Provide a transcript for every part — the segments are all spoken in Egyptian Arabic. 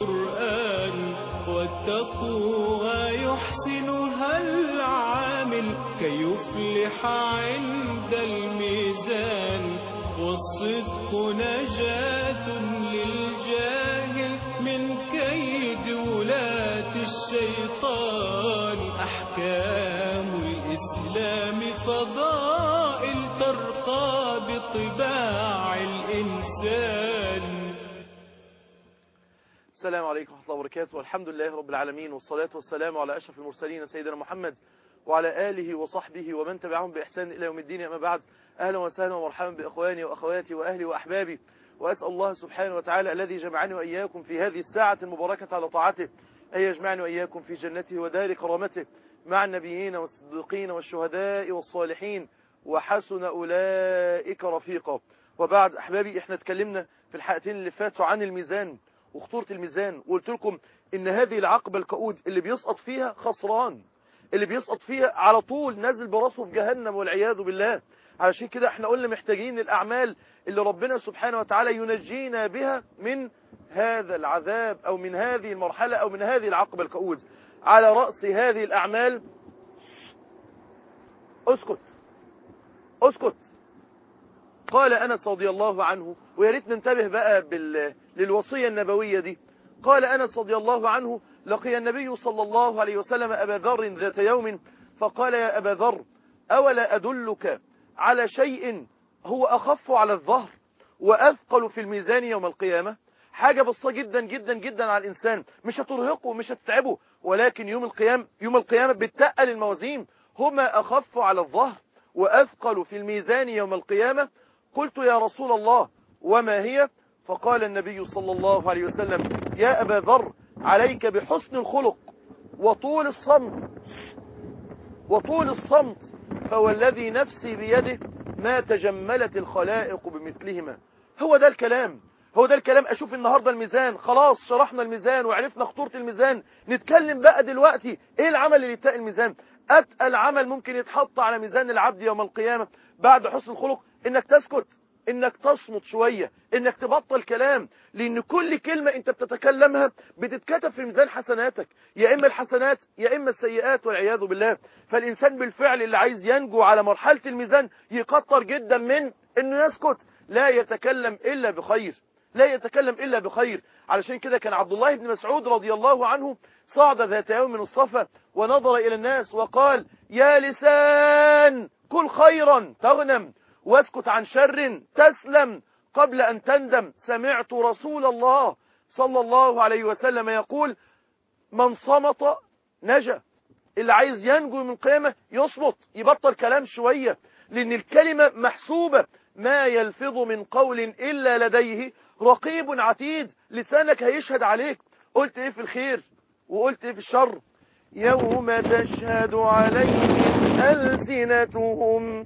القرآن والتقوى يحسنها العامل كي يفلح عند الميزان والصدق نجاة للجاهل من كيد ولاة الشيطان أحكام الإسلام فضائل ترقى بطباع الإنسان السلام عليكم ورحمة الله وبركاته والحمد لله رب العالمين والصلاة والسلام على أشرف المرسلين سيدنا محمد وعلى آله وصحبه ومن تبعهم بإحسان إلى يوم الدين أما بعد أهلا وسهلا ومرحبا بإخواني وأخواتي وأهلي وأحبابي وأسأل الله سبحانه وتعالى الذي جمعني وإياكم في هذه الساعة المباركة على طاعته أن يجمعني وإياكم في جنته ودار كرامته مع النبيين والصديقين والشهداء والصالحين وحسن أولئك رفيقا وبعد أحبابي إحنا اتكلمنا في الحلقتين اللي فاتوا عن الميزان وخطورة الميزان وقلت لكم ان هذه العقبة الكؤود اللي بيسقط فيها خسران اللي بيسقط فيها على طول نازل براسه في جهنم والعياذ بالله علشان كده احنا قلنا محتاجين الأعمال اللي ربنا سبحانه وتعالى ينجينا بها من هذا العذاب أو من هذه المرحلة أو من هذه العقبة الكؤود على رأس هذه الأعمال اسكت اسكت قال أنس رضي الله عنه ويا ريت ننتبه بقى بال... للوصية النبوية دي قال أنس رضي الله عنه لقي النبي صلى الله عليه وسلم أبا ذر ذات يوم فقال يا أبا ذر أولا أدلك على شيء هو أخف على الظهر وأثقل في الميزان يوم القيامة حاجة بسيطة جدا جدا جدا على الإنسان مش هترهقه مش هتتعبه ولكن يوم القيامة يوم القيامة بتقل الموازين هما أخف على الظهر وأثقل في الميزان يوم القيامة قلت يا رسول الله وما هي فقال النبي صلى الله عليه وسلم يا أبا ذر عليك بحسن الخلق وطول الصمت وطول الصمت فوالذي نفسي بيده ما تجملت الخلائق بمثلهما هو ده الكلام هو ده الكلام أشوف النهاردة الميزان خلاص شرحنا الميزان وعرفنا خطورة الميزان نتكلم بقى دلوقتي ايه العمل اللي يتقل الميزان أتقل عمل ممكن يتحط على ميزان العبد يوم القيامة بعد حسن الخلق انك تسكت انك تصمت شوية انك تبطل كلام لان كل كلمة انت بتتكلمها بتتكتب في ميزان حسناتك يا اما الحسنات يا اما السيئات والعياذ بالله فالانسان بالفعل اللي عايز ينجو على مرحلة الميزان يكتر جدا من انه يسكت لا يتكلم الا بخير لا يتكلم الا بخير علشان كده كان عبد الله بن مسعود رضي الله عنه صعد ذات يوم من الصفا ونظر الى الناس وقال يا لسان كل خيرا تغنم واسكت عن شر تسلم قبل أن تندم سمعت رسول الله صلى الله عليه وسلم يقول من صمت نجا اللي عايز ينجو من قيامة يصمت يبطل كلام شوية لأن الكلمة محسوبة ما يلفظ من قول إلا لديه رقيب عتيد لسانك هيشهد عليك قلت إيه في الخير وقلت إيه في الشر يوم تشهد عليهم ألسنتهم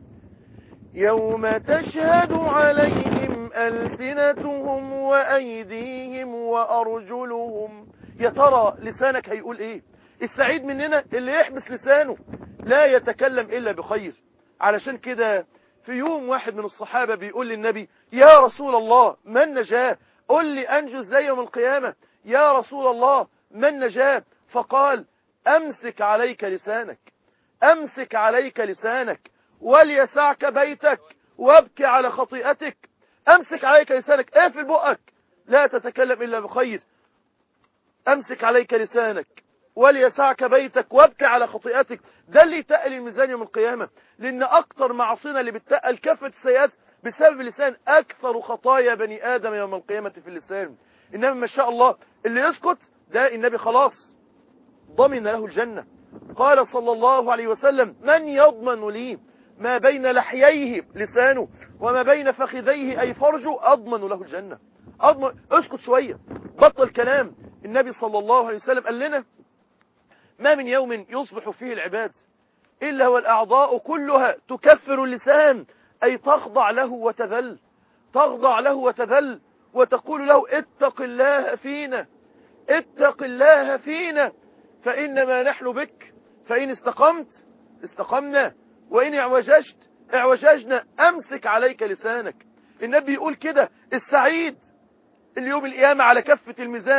يوم تشهد عليهم ألسنتهم وأيديهم وأرجلهم يا ترى لسانك هيقول إيه السعيد مننا اللي يحبس لسانه لا يتكلم إلا بخير علشان كده في يوم واحد من الصحابة بيقول للنبي يا رسول الله من نجاه قل لي أنجو ازاي يوم القيامة يا رسول الله من نجاه فقال أمسك عليك لسانك أمسك عليك لسانك وليسعك بيتك وابكي على خطيئتك امسك عليك لسانك اقفل بقك لا تتكلم الا بخير امسك عليك لسانك وليسعك بيتك وابكي على خطيئتك ده اللي يتقل الميزان يوم القيامة لان اكتر معصينا اللي بتقل كافة السيئات بسبب اللسان اكثر خطايا بني ادم يوم القيامة في اللسان انما ما شاء الله اللي يسكت ده النبي خلاص ضمن له الجنة قال صلى الله عليه وسلم من يضمن لي ما بين لحييه لسانه وما بين فخذيه أي فرجه أضمن له الجنة أضمن اسكت شوية بطل كلام النبي صلى الله عليه وسلم قال لنا ما من يوم يصبح فيه العباد إلا والأعضاء كلها تكفر اللسان أي تخضع له وتذل تخضع له وتذل وتقول له اتق الله فينا اتق الله فينا فإنما نحن بك فإن استقمت استقمنا وإن اعوججت اعوججنا أمسك عليك لسانك النبي يقول كده السعيد اليوم القيامة على كفة الميزان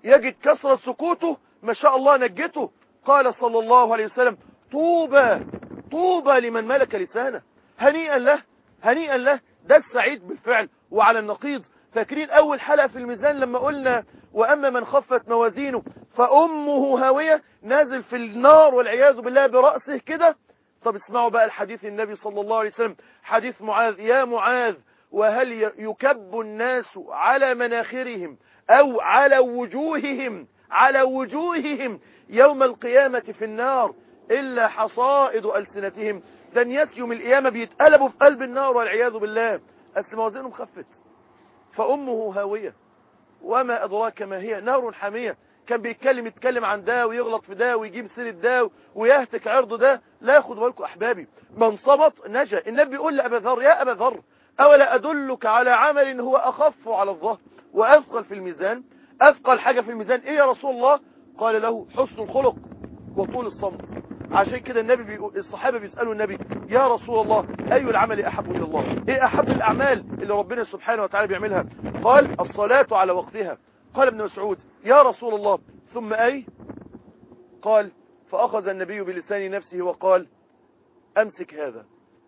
يجد كثرة سكوته ما شاء الله نجته قال صلى الله عليه وسلم طوبى طوبى لمن ملك لسانه هنيئا له هنيئا له ده السعيد بالفعل وعلى النقيض فاكرين أول حلقة في الميزان لما قلنا وأما من خفت موازينه فأمه هاوية نازل في النار والعياذ بالله برأسه كده طب اسمعوا بقى الحديث النبي صلى الله عليه وسلم حديث معاذ يا معاذ وهل يكب الناس على مناخرهم أو على وجوههم على وجوههم يوم القيامة في النار إلا حصائد ألسنتهم ده ناس يوم القيامة بيتقلبوا في قلب النار والعياذ بالله أصل موازينهم خفت فأمه هاوية وما أدراك ما هي نار حامية كان بيتكلم يتكلم عن ده ويغلط في ده ويجيب سيرة ده ويهتك عرضه ده لا ياخد بالكم أحبابي من صمت نجا النبي يقول لأبا ذر يا أبا ذر أولا أدلك على عمل هو أخف على الظهر وأثقل في الميزان أثقل حاجة في الميزان إيه يا رسول الله قال له حسن الخلق وطول الصمت عشان كده النبي بيقول الصحابة بيسألوا النبي يا رسول الله أي العمل أحب إلى الله إيه أحب الأعمال اللي ربنا سبحانه وتعالى بيعملها قال الصلاة على وقتها قال ابن مسعود يا رسول الله ثم أي قال فأخذ النبي بلسان نفسه وقال أمسك هذا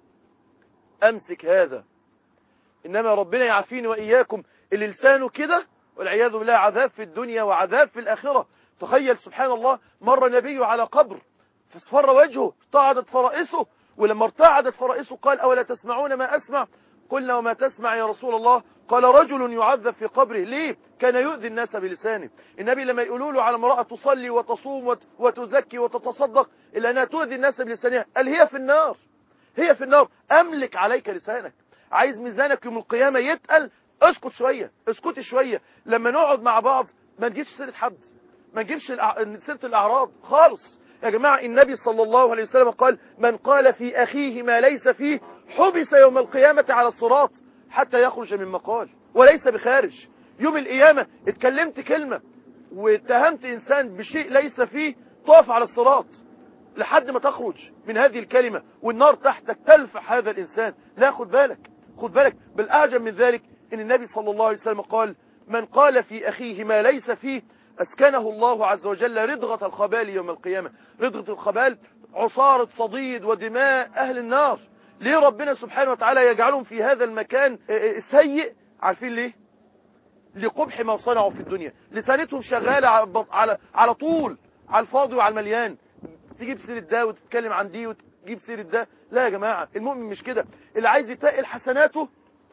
أمسك هذا إنما ربنا يعافيني وإياكم اللي لسانه كده والعياذ بالله عذاب في الدنيا وعذاب في الآخرة تخيل سبحان الله مر نبي على قبر فاصفر وجهه ارتعدت فرائسه ولما ارتعدت فرائسه قال أولا تسمعون ما أسمع قلنا وما تسمع يا رسول الله قال رجل يعذب في قبره ليه كان يؤذي الناس بلسانه النبي لما يقولوا له على امرأة تصلي وتصوم وتزكي وتتصدق إلا أنها تؤذي الناس بلسانها قال هي في النار هي في النار أملك عليك لسانك عايز ميزانك يوم القيامة يتقل اسكت شوية اسكتي شوية لما نقعد مع بعض ما نجيبش سيرة حد ما نجيبش سيرة الأعراض خالص يا جماعة النبي صلى الله عليه وسلم قال من قال في أخيه ما ليس فيه حبس يوم القيامة على الصراط حتى يخرج من مقال وليس بخارج يوم القيامة اتكلمت كلمة واتهمت إنسان بشيء ليس فيه تقف على الصراط لحد ما تخرج من هذه الكلمة والنار تحتك تلفح هذا الإنسان لا خد بالك خد بالك بالأعجب من ذلك إن النبي صلى الله عليه وسلم قال من قال في أخيه ما ليس فيه أسكنه الله عز وجل ردغة الخبال يوم القيامة ردغة الخبال عصارة صديد ودماء أهل النار ليه ربنا سبحانه وتعالى يجعلهم في هذا المكان سيء عارفين ليه لقبح ما صنعوا في الدنيا لسانتهم شغالة على على طول على الفاضي وعلى المليان تجيب سيرة ده وتتكلم عن دي وتجيب سيرة ده لا يا جماعة المؤمن مش كده اللي عايز يتقل حسناته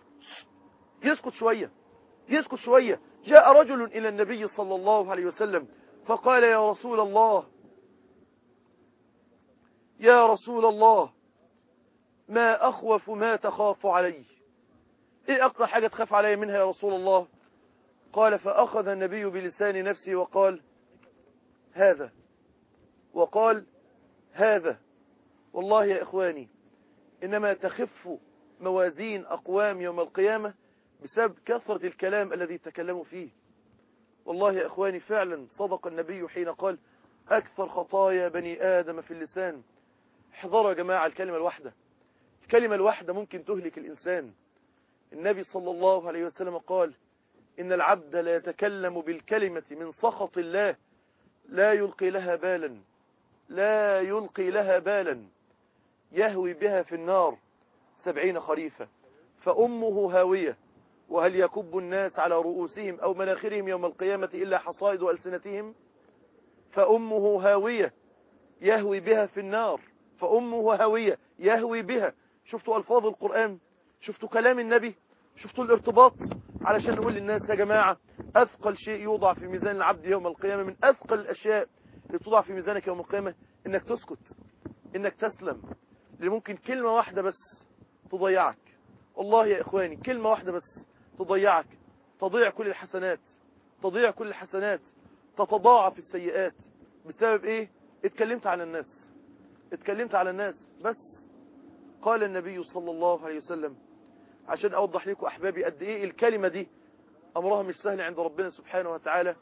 يسكت شوية يسكت شوية جاء رجل إلى النبي صلى الله عليه وسلم فقال يا رسول الله يا رسول الله ما أخوف ما تخاف علي إيه أكثر حاجة تخاف علي منها يا رسول الله قال فأخذ النبي بلسان نفسه وقال هذا وقال هذا والله يا إخواني إنما تخف موازين أقوام يوم القيامة بسبب كثرة الكلام الذي تكلموا فيه والله يا إخواني فعلا صدق النبي حين قال أكثر خطايا بني آدم في اللسان احذروا يا جماعة الكلمة الواحدة الكلمة الواحدة ممكن تهلك الإنسان النبي صلى الله عليه وسلم قال إن العبد لا يتكلم بالكلمة من سخط الله لا يلقي لها بالا لا يلقي لها بالا يهوي بها في النار سبعين خريفة فأمه هاوية وهل يكب الناس على رؤوسهم أو مناخرهم يوم القيامة إلا حصائد ألسنتهم فأمه هاوية يهوي بها في النار فأمه هاوية يهوي بها شفتوا ألفاظ القرآن شفتوا كلام النبي شفتوا الارتباط علشان نقول للناس يا جماعة أثقل شيء يوضع في ميزان العبد يوم القيامة من أثقل الأشياء اللي توضع في ميزانك يوم القيامة إنك تسكت إنك تسلم اللي ممكن كلمة واحدة بس تضيعك والله يا إخواني كلمة واحدة بس تضيعك تضيع كل الحسنات تضيع كل الحسنات تتضاعف السيئات بسبب إيه اتكلمت على الناس اتكلمت على الناس بس قال النبي صلى الله عليه وسلم عشان أوضح لكم أحبابي قد إيه الكلمة دي أمرها مش سهل عند ربنا سبحانه وتعالى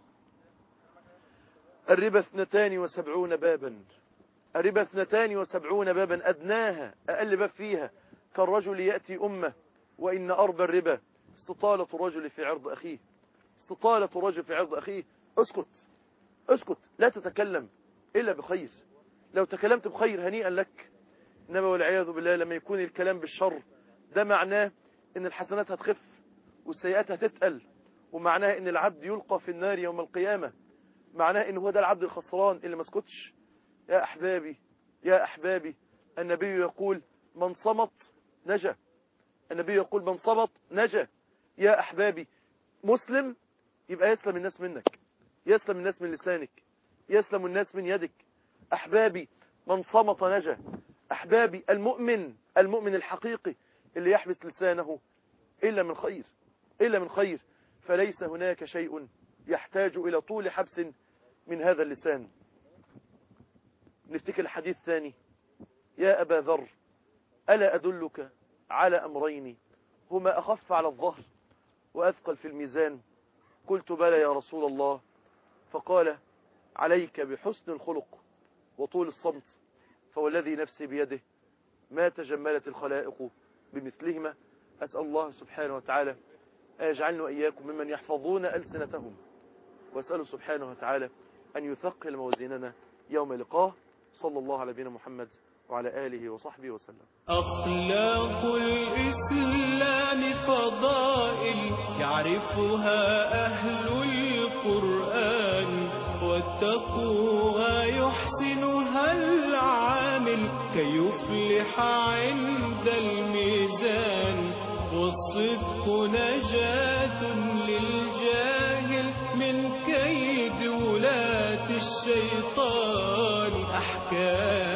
الربا اثنتان وسبعون بابا الربا اثنتان وسبعون بابا أدناها أقل باب فيها كالرجل يأتي أمه وإن أربى الربا استطالة الرجل في عرض أخيه استطالة الرجل في عرض أخيه اسكت اسكت لا تتكلم إلا بخير لو تكلمت بخير هنيئا لك إنما والعياذ بالله لما يكون الكلام بالشر ده معناه إن الحسنات هتخف والسيئات هتتقل ومعناه إن العبد يلقى في النار يوم القيامة معناه إن هو ده العبد الخسران اللي ما اسكتش يا أحبابي يا أحبابي النبي يقول من صمت نجا النبي يقول من صمت نجا يا أحبابي مسلم يبقى يسلم الناس منك يسلم الناس من لسانك يسلم الناس من يدك أحبابي من صمت نجا أحبابي المؤمن المؤمن الحقيقي اللي يحبس لسانه إلا من خير إلا من خير فليس هناك شيء يحتاج إلى طول حبس من هذا اللسان نفتكر الحديث الثاني يا أبا ذر ألا أدلك على أمرين هما أخف على الظهر وأثقل في الميزان قلت بلى يا رسول الله فقال عليك بحسن الخلق وطول الصمت فوالذي نفسي بيده ما تجملت الخلائق بمثلهما أسأل الله سبحانه وتعالى أن يجعلنا وإياكم ممن يحفظون ألسنتهم وأسأله سبحانه وتعالى أن يثقل موازيننا يوم لقاه صلى الله على نبينا محمد وعلى آله وصحبه وسلم أخلاق الإسلام فضائل يعرفها أهل القرآن والتقوى يحسنها العامل كي يفلح عند الميزان والصدق نجاة للجاهل من كيد ولاة الشيطان أحكام